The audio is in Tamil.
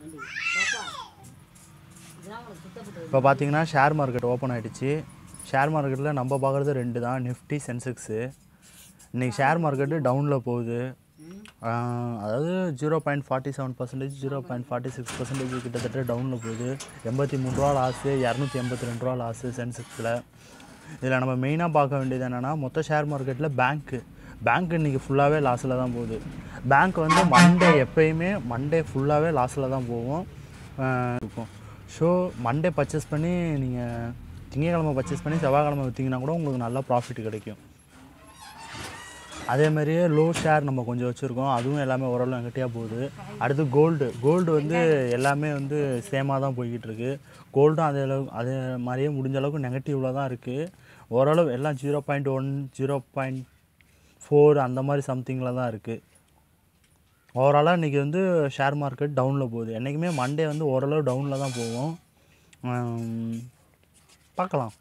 இப்போ பார்த்தீங்கன்னா ஷேர் மார்க்கெட் ஓப்பன் ஆகிடுச்சு ஷேர் மார்க்கெட்டில் நம்ம பார்க்குறது ரெண்டு தான் நிஃப்டி சென்செக்ஸு இன்றைக்கி ஷேர் மார்க்கெட்டு டவுனில் போகுது ஆஹ், அதாவது zero point forty seven percentage zero point forty six percentage கிட்டத்தட்ட டவுனில் போகுது எண்பத்தி மூணு ரூபா லாஸு இரநூத்தி எண்பத்தி ரெண்டு ரூபா லாஸு சென்செக்ஸில் இதில் நம்ம மெயினாக பார்க்க வேண்டியது என்னென்னா மொத்த ஷேர் மார்க்கெட்டில் பேங்க்கு பேங்க் இன்றைக்கி ஃபுல்லாகவே லாஸில் தான் போகுது பேங்க் வந்து மண்டே எப்பயுமே மண்டே ஃபுல்லாகவே லாஸில் தான் போகும் ஆஹ் இருக்கும் ஸோ மண்டே பர்ச்சேஸ் பண்ணி நீங்கள் திங்கக்கிழமை பர்ச்சேஸ் பண்ணி செவ்வாய்க்கிழமை விற்றீங்கன்னா கூட உங்களுக்கு நல்ல ப்ராஃபிட் கிடைக்கும் அதே மாதிரியே லோ ஷேர் நம்ம கொஞ்சம் வச்சுருக்கோம் அதுவும் எல்லாமே ஓரளவு நெகட்டிவாக போகுது அடுத்து கோல்டு கோல்டு வந்து எல்லாமே வந்து சேமாக தான் போய்கிட்டு இருக்கு கோல்டும் அதே அளவு அதே மாதிரியே முடிஞ்ச அளவுக்கு நெகட்டிவில் தான் இருக்குது ஓரளவு எல்லாம் zero point one zero point four அந்த மாதிரி சம்திங்கில் தான் இருக்குது ஓவராலாக இன்றைக்கி வந்து ஷேர் மார்க்கெட் டவுனில் போகுது என்றைக்குமே மண்டே வந்து ஓரளவு டவுனில் தான் போகும் ஆம், பார்க்கலாம்